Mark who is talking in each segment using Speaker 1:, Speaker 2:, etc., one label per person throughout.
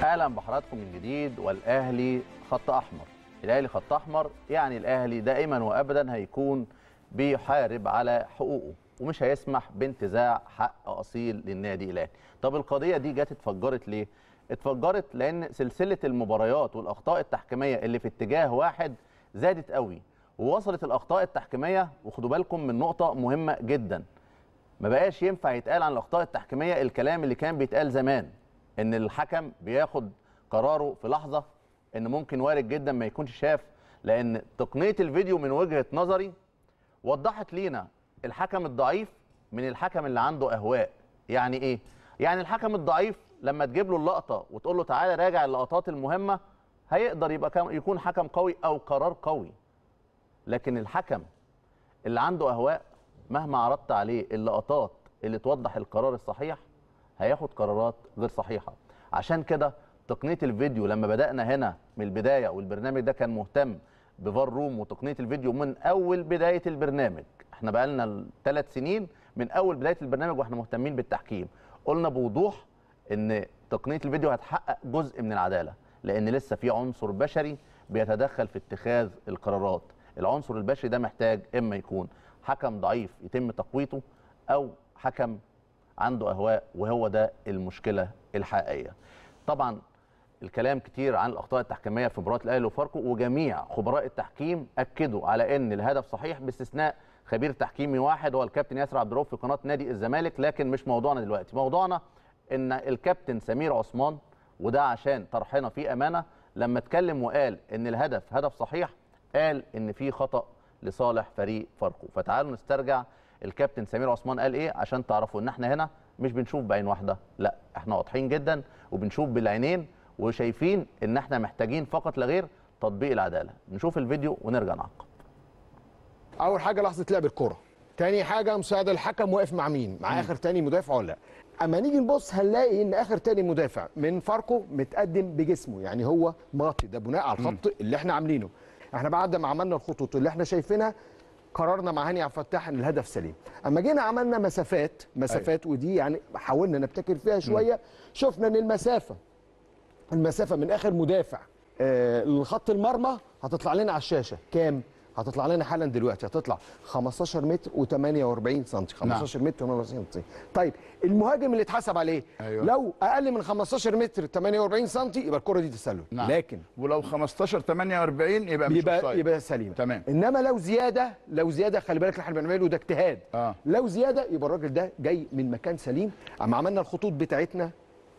Speaker 1: اهلا بحضراتكم من جديد والاهلي خط احمر الاهلي خط احمر يعني الاهلي دائما وابدا هيكون بيحارب على حقوقه ومش هيسمح بانتزاع حق اصيل للنادي الاهلي طب القضيه دي جت اتفجرت ليه اتفجرت لان سلسله المباريات والاخطاء التحكيميه اللي في اتجاه واحد زادت قوي ووصلت الاخطاء التحكيميه وخدوا بالكم من نقطه مهمه جدا ما بقاش ينفع يتقال عن الاخطاء التحكيميه الكلام اللي كان بيتقال زمان ان الحكم بياخد قراره في لحظه ان ممكن وارد جدا ما يكونش شاف لان تقنيه الفيديو من وجهه نظري وضحت لينا الحكم الضعيف من الحكم اللي عنده اهواء يعني ايه يعني الحكم الضعيف لما تجيب له اللقطه وتقول له تعالى راجع اللقطات المهمه هيقدر يبقى كم يكون حكم قوي او قرار قوي لكن الحكم اللي عنده اهواء مهما عرضت عليه اللقطات اللي توضح القرار الصحيح هياخد قرارات غير صحيحه عشان كده تقنيه الفيديو لما بدانا هنا من البدايه والبرنامج ده كان مهتم بفار روم وتقنيه الفيديو من اول بدايه البرنامج احنا بقالنا ثلاث سنين من اول بدايه البرنامج واحنا مهتمين بالتحكيم قلنا بوضوح ان تقنيه الفيديو هتحقق جزء من العداله لان لسه في عنصر بشري بيتدخل في اتخاذ القرارات العنصر البشري ده محتاج اما يكون حكم ضعيف يتم تقويته او حكم عنده اهواء وهو ده المشكله الحقيقيه طبعا الكلام كتير عن الاخطاء التحكيميه في مباراه الاهلي وفاركو وجميع خبراء التحكيم اكدوا على ان الهدف صحيح باستثناء خبير تحكيمي واحد هو الكابتن ياسر عبد الرؤوف في قناه نادي الزمالك لكن مش موضوعنا دلوقتي موضوعنا ان الكابتن سمير عثمان وده عشان طرحنا فيه امانه لما اتكلم وقال ان الهدف هدف صحيح قال ان في خطا لصالح فريق فاركو فتعالوا نسترجع الكابتن سمير عثمان قال ايه عشان تعرفوا ان احنا هنا مش بنشوف بعين واحده لا احنا واضحين جدا وبنشوف بالعينين وشايفين ان احنا محتاجين فقط لا غير تطبيق العداله نشوف الفيديو ونرجع نعقب
Speaker 2: اول حاجه لحظه لعب الكره تاني حاجه مساعد الحكم واقف مع مين مع اخر تاني مدافع ولا لا اما نيجي نبص هنلاقي ان اخر تاني مدافع من فاركو متقدم بجسمه يعني هو ماطي ده بناء على الخط اللي احنا عاملينه احنا بعد ما عملنا الخطوط اللي احنا شايفينها قررنا مع هاني عبد الفتاح ان الهدف سليم اما جينا عملنا مسافات مسافات أيوة. ودي يعني حاولنا نبتكر فيها شويه م. شفنا ان المسافه المسافه من اخر مدافع آه لخط المرمى هتطلع لنا على الشاشه كام هتطلع لنا حالا دلوقتي هتطلع 15 متر و48 سم 15 نعم. متر و48 سم طيب المهاجم اللي اتحسب عليه أيوة. لو اقل من 15 متر 48 سم يبقى الكره دي تسلل
Speaker 3: نعم.
Speaker 2: لكن
Speaker 3: ولو 15 48 يبقى مش
Speaker 2: يبقى
Speaker 3: أوفسايد.
Speaker 2: يبقى سليمه
Speaker 3: تمام
Speaker 2: انما لو زياده لو زياده خلي بالك اللي احنا بنعمله ده اجتهاد
Speaker 3: آه.
Speaker 2: لو زياده يبقى الراجل ده جاي من مكان سليم اما عملنا الخطوط بتاعتنا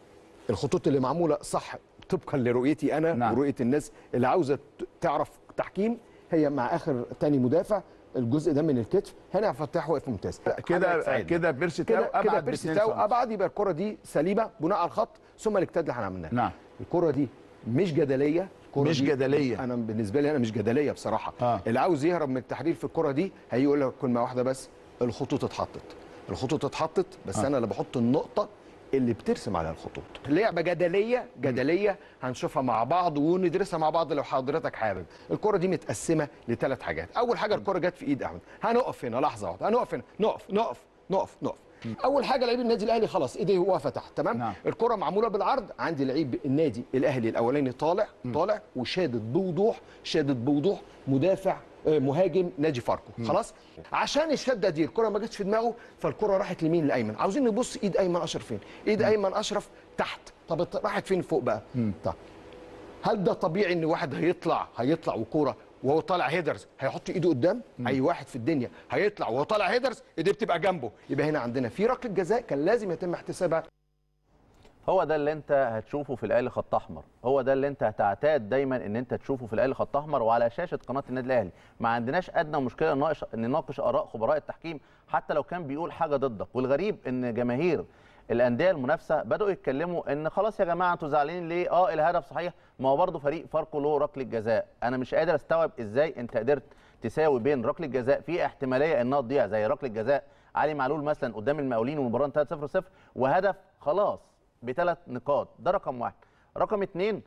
Speaker 2: الخطوط اللي معموله صح طبقا لرؤيتي انا
Speaker 3: نعم.
Speaker 2: ورؤيه الناس اللي عاوزه تعرف تحكيم هي مع اخر تاني مدافع الجزء ده من الكتف هنا عبد الفتاح واقف ممتاز
Speaker 3: كده كده بيرسي تاو
Speaker 2: كده كده
Speaker 3: ابعد
Speaker 2: بيرسي
Speaker 3: باتنين
Speaker 2: تاو
Speaker 3: سم.
Speaker 2: ابعد يبقى الكره دي سليمه بناء على الخط ثم الاجتهاد اللي احنا عملناه
Speaker 3: نعم
Speaker 2: الكره دي مش جدليه الكرة
Speaker 3: مش
Speaker 2: دي
Speaker 3: جدلية.
Speaker 2: انا بالنسبه لي انا مش جدليه بصراحه
Speaker 3: آه.
Speaker 2: اللي عاوز يهرب من التحرير في الكره دي هيقول لك كلمه واحده بس الخطوط اتحطت الخطوط اتحطت بس
Speaker 3: آه.
Speaker 2: انا اللي بحط النقطه اللي بترسم عليها الخطوط لعبه جدليه جدليه هنشوفها مع بعض وندرسها مع بعض لو حضرتك حابب الكره دي متقسمه لثلاث حاجات اول حاجه الكره جت في ايد احمد هنقف هنا لحظه واحده هنقف هنا نقف نقف نقف نقف اول حاجه لعيب النادي الاهلي خلاص ايديه واقفه تحت تمام
Speaker 3: نعم.
Speaker 2: الكره معموله بالعرض عندي لعيب النادي الاهلي الاولاني طالع طالع وشادد بوضوح شادد بوضوح مدافع آه، مهاجم نادي فاركو خلاص عشان الشده دي الكره ما جاتش في دماغه فالكره راحت لمين لايمن عاوزين نبص ايد ايمن اشرف فين ايد ايمن اشرف تحت طب الت- راحت فين فوق بقى طب هل ده طبيعي ان واحد هيطلع هيطلع وكوره وهو طالع هيدرز هيحط ايده قدام اي واحد في الدنيا هيطلع وهو طالع هيدرز ايديه بتبقى جنبه يبقى هنا عندنا في ركله جزاء كان لازم يتم احتسابها
Speaker 1: هو ده اللي انت هتشوفه في الاهلي خط احمر هو ده اللي انت هتعتاد دايما ان انت تشوفه في الاهلي خط احمر وعلى شاشه قناه النادي الاهلي ما عندناش ادنى مشكله نناقش نناقش اراء خبراء التحكيم حتى لو كان بيقول حاجه ضدك والغريب ان جماهير الانديه المنافسه بداوا يتكلموا ان خلاص يا جماعه انتوا زعلانين ليه اه الهدف صحيح ما هو برضه فريق فاركو له ركله جزاء انا مش قادر استوعب ازاي انت قدرت تساوي بين ركله جزاء في احتماليه انها تضيع زي ركله جزاء علي معلول مثلا قدام المقاولين والمباراه انتهت 0 0 وهدف خلاص بثلاث نقاط ده رقم واحد رقم اثنين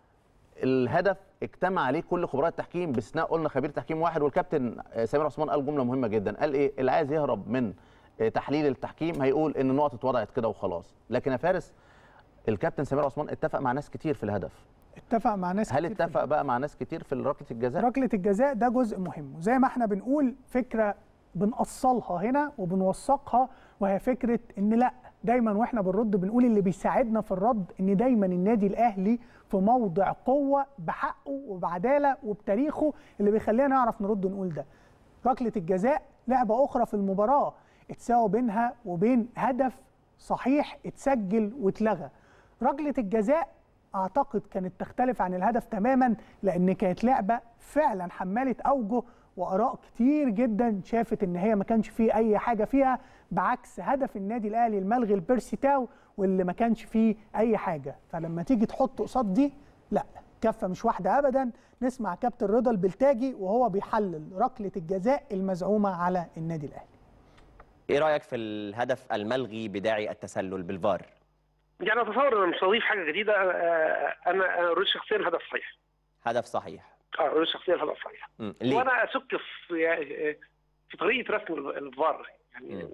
Speaker 1: الهدف اجتمع عليه كل خبراء التحكيم باستثناء قلنا خبير تحكيم واحد والكابتن آه، سمير عثمان قال جمله مهمه جدا قال ايه اللي عايز يهرب من آه، تحليل التحكيم هيقول ان النقط اتوضعت كده وخلاص لكن يا فارس الكابتن سمير عثمان اتفق مع ناس كتير في الهدف
Speaker 4: اتفق مع ناس
Speaker 1: هل
Speaker 4: كتير في
Speaker 1: اتفق بقى مع ناس كتير في ركله الجزاء
Speaker 4: ركله الجزاء ده جزء مهم وزي ما احنا بنقول فكره بنأصلها هنا وبنوثقها وهي فكره ان لا دايما واحنا بنرد بنقول اللي بيساعدنا في الرد ان دايما النادي الاهلي في موضع قوه بحقه وبعداله وبتاريخه اللي بيخلينا نعرف نرد ونقول ده ركله الجزاء لعبه اخرى في المباراه اتساوى بينها وبين هدف صحيح اتسجل واتلغى ركله الجزاء اعتقد كانت تختلف عن الهدف تماما لان كانت لعبه فعلا حماله اوجه واراء كتير جدا شافت ان هي ما كانش فيه اي حاجه فيها بعكس هدف النادي الاهلي الملغي البيرسي تاو واللي ما كانش فيه اي حاجه فلما تيجي تحط قصاد دي لا كفه مش واحده ابدا نسمع كابتن رضا البلتاجي وهو بيحلل ركله الجزاء المزعومه على النادي الاهلي
Speaker 5: ايه رايك في الهدف الملغي بداعي التسلل بالفار
Speaker 6: يعني اتصور ان مش هضيف حاجه جديده آه، انا انا اريد شخصيا الهدف صحيح
Speaker 5: هدف صحيح
Speaker 6: اه اريد شخصيا الهدف صحيح
Speaker 5: مم. ليه
Speaker 6: وانا اشك في في طريقه رسم الفار يعني
Speaker 5: مم.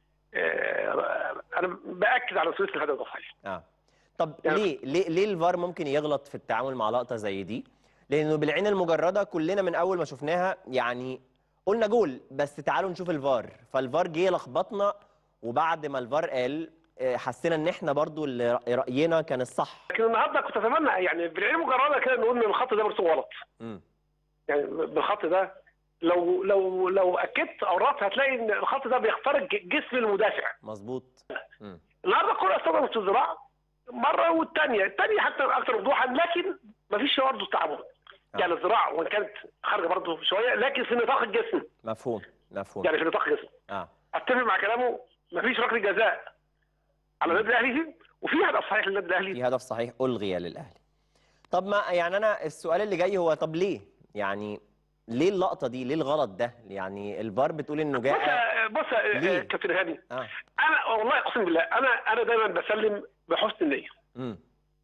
Speaker 6: آه، انا باكد على مسؤوليه الهدف ده صحيح
Speaker 5: اه طب
Speaker 6: يعني-
Speaker 5: ليه ليه ليه الفار ممكن يغلط في التعامل مع لقطه زي دي لانه بالعين المجرده كلنا من اول ما شفناها يعني قلنا جول بس تعالوا نشوف الفار فالفار جه لخبطنا وبعد ما الفار قال آه، حسينا ان احنا برضو اللي رأ- راينا كان الصح
Speaker 6: لكن النهارده كنت اتمنى يعني بالعين المجرده كده نقول ان الخط ده مرسوم غلط
Speaker 5: مم.
Speaker 6: يعني بالخط ده لو لو لو اكدت او رأت هتلاقي ان الخط ده بيخترق جسم المدافع
Speaker 5: مظبوط مم.
Speaker 6: النهارده الكره استخدمت في الذراع مره والثانيه الثانيه حتى اكثر وضوحا لكن مفيش برضه تعامل
Speaker 5: آه.
Speaker 6: يعني الذراع وان كانت خارجه برضه شويه لكن في نطاق الجسم
Speaker 5: مفهوم مفهوم
Speaker 6: يعني في نطاق الجسم
Speaker 5: اه
Speaker 6: اتفق مع كلامه مفيش ركله جزاء على النادي الاهلي وفي هدف صحيح للنادي الاهلي
Speaker 5: في هدف صحيح الغي للاهلي طب ما يعني انا السؤال اللي جاي هو طب ليه يعني ليه اللقطه دي ليه الغلط ده يعني الفار بتقول انه
Speaker 6: بص
Speaker 5: جاء
Speaker 6: يا- بص يا-
Speaker 5: ليه؟
Speaker 6: يا كابتن هاني
Speaker 5: اه
Speaker 6: انا والله اقسم بالله انا انا دايما بسلم بحسن النيه
Speaker 5: امم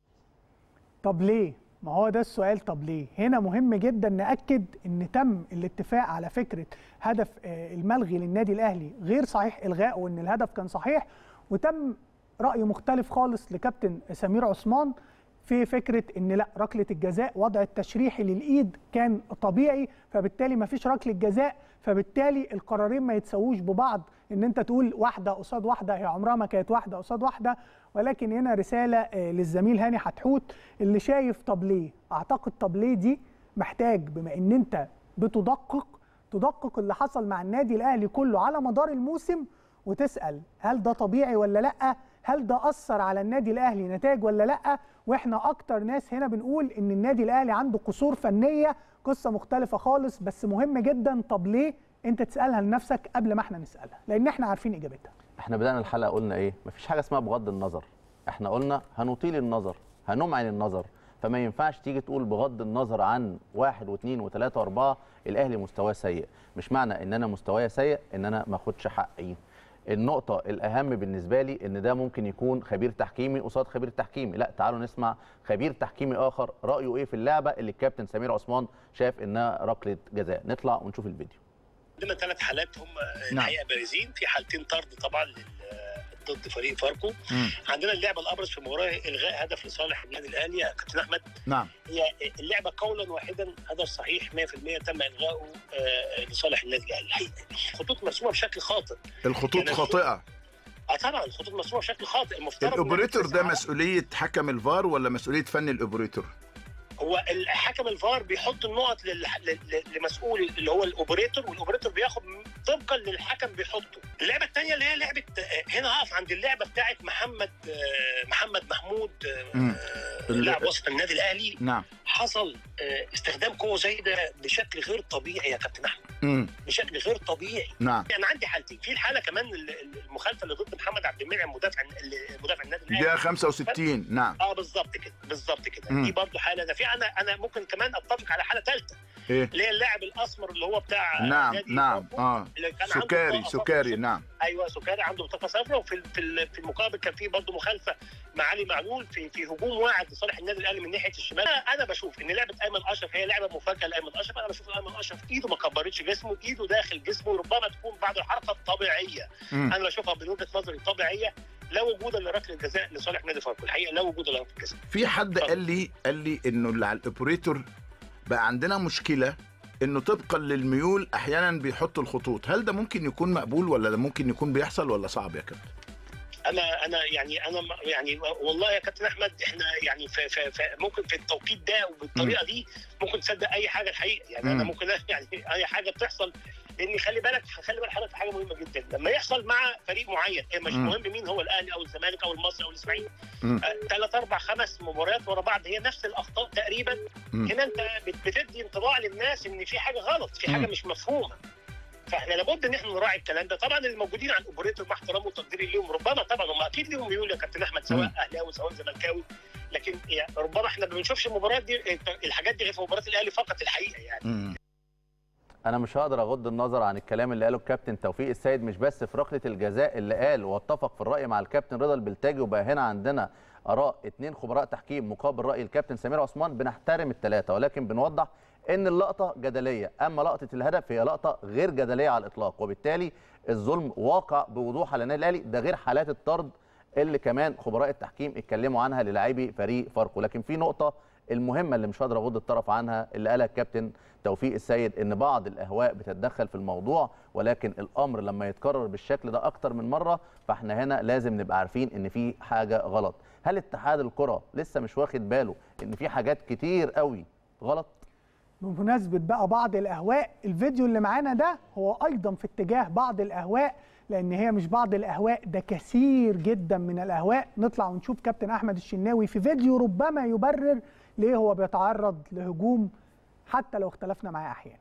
Speaker 4: طب ليه؟ ما هو ده السؤال طب ليه؟ هنا مهم جدا نأكد إن تم الاتفاق على فكرة هدف آه، الملغي للنادي الأهلي غير صحيح إلغائه وإن الهدف كان صحيح وتم رأي مختلف خالص لكابتن سمير عثمان في فكرة إن لا ركلة الجزاء وضع التشريحي للإيد كان طبيعي فبالتالي ما فيش ركلة جزاء فبالتالي القرارين ما يتساووش ببعض إن أنت تقول واحدة قصاد واحدة هي عمرها ما كانت واحدة قصاد واحدة ولكن هنا رسالة آه، للزميل هاني حتحوت اللي شايف طب ليه أعتقد طب ليه دي محتاج بما إن أنت بتدقق تدقق اللي حصل مع النادي الأهلي كله على مدار الموسم وتسأل هل ده طبيعي ولا لأ هل ده أثر على النادي الأهلي نتائج ولا لأ وإحنا أكتر ناس هنا بنقول إن النادي الأهلي عنده قصور فنية قصة مختلفة خالص بس مهم جدا طب ليه أنت تسألها لنفسك قبل ما إحنا نسألها لأن إحنا عارفين إجابتها
Speaker 1: احنا بدأنا الحلقة قلنا ايه مفيش حاجة اسمها بغض النظر احنا قلنا هنطيل النظر هنمعن النظر فما ينفعش تيجي تقول بغض النظر عن واحد واثنين وثلاثة واربعة الاهلي مستواه سيء مش معنى ان انا مستواي سيء ان انا ما اخدش حقي النقطة الأهم بالنسبة لي إن ده ممكن يكون خبير تحكيمي قصاد خبير تحكيمي، لا تعالوا نسمع خبير تحكيمي آخر رأيه إيه في اللعبة اللي الكابتن سمير عثمان شاف إنها ركلة جزاء، نطلع ونشوف الفيديو.
Speaker 7: عندنا ثلاث حالات هم
Speaker 3: نعم.
Speaker 7: الحقيقه بارزين في حالتين طرد طبعا لل- ضد فريق فاركو
Speaker 3: مم.
Speaker 7: عندنا اللعبه الابرز في المباراه الغاء هدف لصالح النادي الاهلي يا كابتن احمد
Speaker 3: نعم
Speaker 7: هي اللعبه قولا واحدا هدف صحيح 100% تم الغائه آه، لصالح النادي الاهلي الحقيقه خطوط مرسومه بشكل خاطئ
Speaker 3: الخطوط
Speaker 7: يعني
Speaker 3: خاطئه
Speaker 7: اه طبعا الخطوط مرسومه بشكل خاطئ المفترض
Speaker 3: الاوبريتور ده
Speaker 7: إن-
Speaker 3: مسؤوليه حكم الفار ولا مسؤوليه فن الاوبريتور
Speaker 7: هو الحكم الفار بيحط النقط لل- لل- لمسؤول اللي هو الاوبريتور والاوبريتور بياخد طبقا للحكم بيحطه اللعبه الثانيه اللي هي لعبه آه، هنا هقف عند اللعبه بتاعت محمد آه، محمد محمود آه،
Speaker 3: مم.
Speaker 7: آه، لاعب وسط النادي الاهلي
Speaker 3: نعم
Speaker 7: حصل آه، استخدام قوه زايده بشكل غير طبيعي يا كابتن احمد
Speaker 3: امم
Speaker 7: بشكل غير طبيعي
Speaker 3: نعم
Speaker 7: انا عندي حالتين في الحاله كمان ال- ال- المخالفه اللي ضد محمد عبد المنعم مدافع ال- مدافع النادي الاهلي
Speaker 3: دقيقه 65 نعم
Speaker 7: اه بالظبط كده بالظبط كده
Speaker 3: مم.
Speaker 7: دي برضو حاله ده في انا انا ممكن كمان اتفق على حاله ثالثه
Speaker 3: ايه
Speaker 7: اللي هي اللاعب الاسمر اللي هو بتاع
Speaker 3: نعم
Speaker 7: نادي
Speaker 3: نعم
Speaker 7: فاركو،
Speaker 3: اه
Speaker 7: اللي كان عنده
Speaker 3: سكري
Speaker 7: بطاقة
Speaker 3: سكري
Speaker 7: صفراء.
Speaker 3: نعم
Speaker 7: ايوه سكري عنده بطاقه صفراء وفي ال- في ال- في المقابل كان في برضه مخالفه مع علي معلول في في هجوم واعد لصالح النادي الاهلي من ناحيه الشمال انا أنا بشوف ان لعبه ايمن اشرف هي لعبه مفاجاه لايمن اشرف انا بشوف ايمن اشرف ايده ما كبرتش جسمه ايده داخل جسمه ربما تكون بعد الحركه الطبيعيه
Speaker 3: مم.
Speaker 7: انا بشوفها من وجهه نظري طبيعيه لا وجود لركله جزاء لصالح نادي فاركو الحقيقه لا وجود لركله جزاء
Speaker 3: في حد قال لي قال لي انه اللي على الاوبريتور بقى عندنا مشكله انه طبقا للميول احيانا بيحطوا الخطوط هل ده ممكن يكون مقبول ولا ده ممكن يكون بيحصل ولا صعب يا كابتن
Speaker 7: انا انا يعني انا م- يعني والله يا كابتن احمد احنا يعني في في في ممكن في التوقيت ده وبالطريقه دي ممكن تصدق اي حاجه الحقيقه يعني انا
Speaker 3: مم.
Speaker 7: ممكن يعني اي حاجه بتحصل لان خلي بالك خلي بالك حضرتك في حاجه مهمه جدا لما يحصل مع فريق معين إيه مش
Speaker 3: مم.
Speaker 7: مهم مين هو الاهلي او الزمالك او المصري او الاسماعيلي
Speaker 3: مم.
Speaker 7: ثلاث اربع خمس مباريات ورا بعض هي نفس الاخطاء تقريبا
Speaker 3: مم.
Speaker 7: هنا انت بت- بتدي انطباع للناس ان في حاجه غلط في حاجه
Speaker 3: مم.
Speaker 7: مش مفهومه فاحنا لابد ان احنا نراعي الكلام ده طبعا الموجودين على الاوبريتور مع احترامي وتقديري ليهم ربما طبعا هم اكيد ليهم ميول يا كابتن احمد سواء
Speaker 3: مم.
Speaker 7: اهلاوي سواء زملكاوي لكن يعني ربما احنا ما بنشوفش المباريات دي الحاجات دي غير في مباريات الاهلي فقط الحقيقه يعني
Speaker 3: مم.
Speaker 1: انا مش هقدر اغض النظر عن الكلام اللي قاله الكابتن توفيق السيد مش بس في ركله الجزاء اللي قال واتفق في الراي مع الكابتن رضا البلتاجي وبقى هنا عندنا اراء اثنين خبراء تحكيم مقابل راي الكابتن سمير عثمان بنحترم الثلاثه ولكن بنوضح ان اللقطه جدليه اما لقطه الهدف هي لقطه غير جدليه على الاطلاق وبالتالي الظلم واقع بوضوح على النادي الاهلي ده غير حالات الطرد اللي كمان خبراء التحكيم اتكلموا عنها للاعبي فريق فاركو لكن في نقطه المهمه اللي مش هقدر اغض الطرف عنها اللي قالها الكابتن توفيق السيد ان بعض الاهواء بتتدخل في الموضوع ولكن الامر لما يتكرر بالشكل ده اكتر من مره فاحنا هنا لازم نبقى عارفين ان في حاجه غلط هل اتحاد الكره لسه مش واخد باله ان في حاجات كتير قوي غلط
Speaker 4: بمناسبة بقى بعض الأهواء الفيديو اللي معانا ده هو أيضا في اتجاه بعض الأهواء لأن هي مش بعض الأهواء ده كثير جدا من الأهواء نطلع ونشوف كابتن أحمد الشناوي في فيديو ربما يبرر ليه هو بيتعرض لهجوم حتى لو اختلفنا معاه أحيانا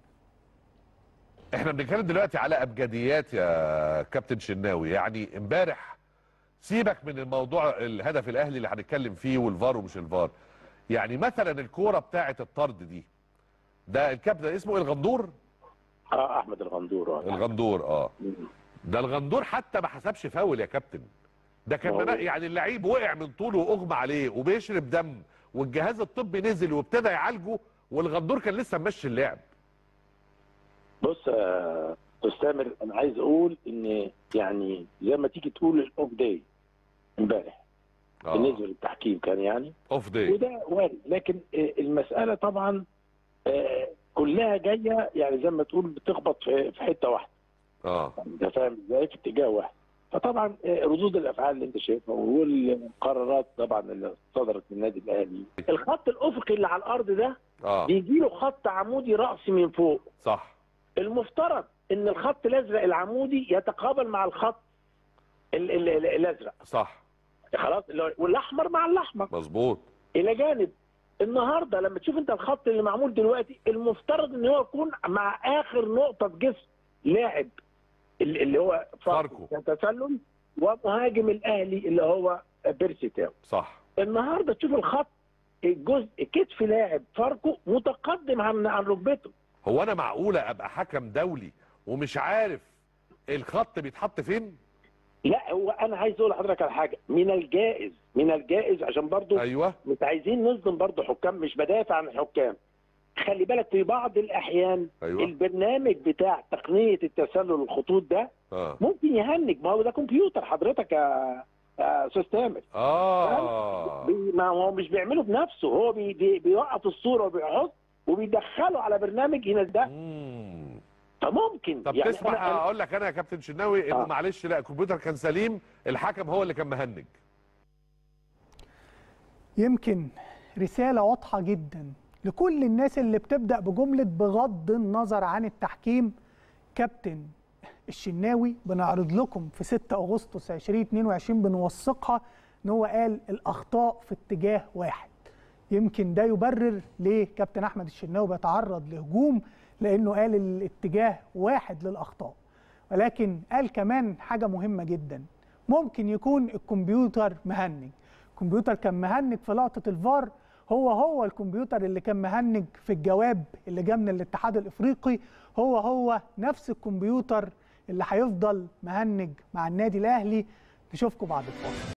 Speaker 8: احنا بنتكلم دلوقتي على ابجديات يا كابتن شناوي يعني امبارح سيبك من الموضوع الهدف الاهلي اللي هنتكلم فيه والفار ومش الفار يعني مثلا الكوره بتاعه الطرد دي ده الكابتن اسمه ايه الغندور
Speaker 9: اه احمد الغندور آه.
Speaker 8: الغندور اه ده الغندور حتى ما حسبش فاول يا كابتن ده كان
Speaker 9: ما هو-
Speaker 8: منا- يعني اللعيب وقع من طوله واغمى عليه وبيشرب دم والجهاز الطبي نزل وابتدى يعالجه والغندور كان لسه ماشي اللعب
Speaker 9: بص يا استاذ تامر انا عايز اقول ان يعني زي ما تيجي تقول الاوف داي امبارح
Speaker 8: آه.
Speaker 9: بالنسبه للتحكيم كان يعني
Speaker 8: اوف داي
Speaker 9: وده وارد لكن آه، المساله طبعا آه، كلها جايه يعني زي ما تقول بتخبط في في حته واحده
Speaker 8: اه
Speaker 9: انت فاهم ازاي في اتجاه واحد فطبعا آه، ردود الافعال اللي انت شايفها والقرارات طبعا اللي صدرت من النادي الاهلي الخط الافقي اللي على الارض ده
Speaker 8: اه
Speaker 9: بيجي له خط عمودي راسي من فوق
Speaker 8: صح
Speaker 9: المفترض ان الخط الازرق العمودي يتقابل مع الخط ال- ال- ال- الازرق
Speaker 8: صح
Speaker 9: خلاص اللي هو- والاحمر مع الاحمر
Speaker 8: مظبوط
Speaker 9: الى جانب النهارده لما تشوف انت الخط اللي معمول دلوقتي المفترض ان هو يكون مع اخر نقطه جسم لاعب ال- اللي هو
Speaker 8: فاركو.
Speaker 9: تسلل ومهاجم الاهلي اللي هو بيرسي تاو
Speaker 8: صح
Speaker 9: النهارده تشوف الخط الجزء كتف لاعب فاركو متقدم عن عن ركبته
Speaker 8: هو انا معقوله ابقى حكم دولي ومش عارف الخط بيتحط فين
Speaker 9: لا هو انا عايز اقول لحضرتك على حاجه من الجائز من الجائز عشان برضو
Speaker 8: ايوه
Speaker 9: مش عايزين نظلم برضو حكام مش بدافع عن الحكام خلي بالك في بعض الاحيان
Speaker 8: ايوه
Speaker 9: البرنامج بتاع تقنيه التسلل الخطوط ده
Speaker 8: اه
Speaker 9: ممكن يهنج ما هو ده كمبيوتر حضرتك يا يا استاذ تامر
Speaker 8: اه
Speaker 9: بي- ما هو مش بيعمله بنفسه هو بي بي بيوقف الصوره وبيحط وبيدخله على برنامج ينزل ده
Speaker 8: مم.
Speaker 9: فممكن
Speaker 8: طب
Speaker 9: يعني
Speaker 8: تسمح
Speaker 9: أنا- أنا-
Speaker 8: اقول لك انا يا كابتن شناوي انه
Speaker 9: آه.
Speaker 8: معلش لا الكمبيوتر كان سليم الحكم هو اللي كان مهنج
Speaker 4: يمكن رسالة واضحة جدا لكل الناس اللي بتبدأ بجملة بغض النظر عن التحكيم كابتن الشناوي بنعرض لكم في 6 أغسطس 2022 بنوثقها إن هو قال الأخطاء في اتجاه واحد يمكن ده يبرر ليه كابتن أحمد الشناوي بيتعرض لهجوم لأنه قال الاتجاه واحد للأخطاء ولكن قال كمان حاجة مهمة جدا ممكن يكون الكمبيوتر مهنج الكمبيوتر كان مهنج في لقطة الفار هو هو الكمبيوتر اللي كان مهنج في الجواب اللي جه من الاتحاد الافريقي هو هو نفس الكمبيوتر اللي هيفضل مهنج مع النادي الاهلي نشوفكم بعد الفاصل